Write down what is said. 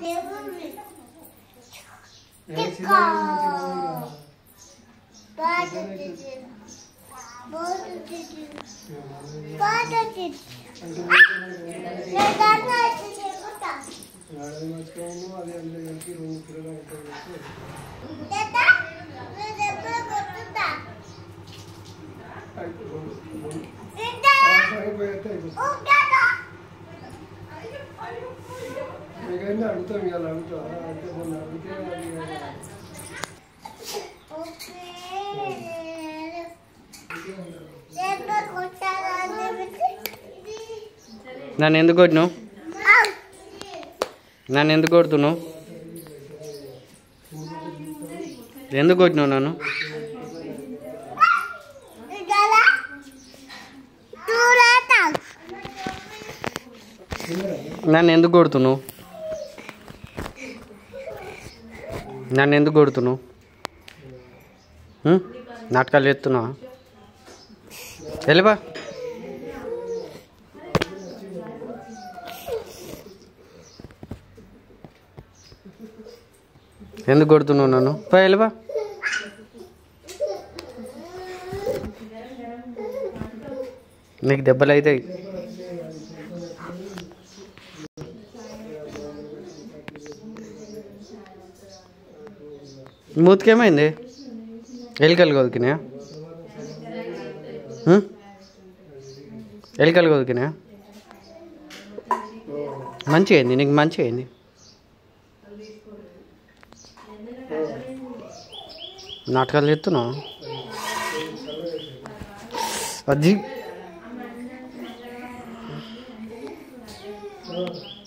అది అందులో కలిపి రెండు కిలోలు అవుతుంది అయిపోయితే మీకైనా అడుగుతాం ఇవాళ అడుగుతా అంటే మొన్న అడిగితే అది నన్ను ఎందుకు కొట్టినావు నన్ను ఎందుకు కొడుతున్నావు ఎందుకు కొట్టినావు నన్ను నన్ను ఎందుకు కొడుతున్నావు నన్ను ఎందుకు కొడుతున్నావు ఉం? నాటకాలు ఎత్తున్నావా వెళ్ళిపా ఎందుకు కొడుతున్నావు నన్ను పో వెళ్ళిపా నీకు దెబ్బలు అవుతాయి మూతికేమైంది ఎలికలు కొదికినాయా ఉం? ఎలికలు కొదికినాయా మంచిగా అయింది నీకు మంచిగా అయింది నాటకాలు చెప్తున్నావు అది ఆ.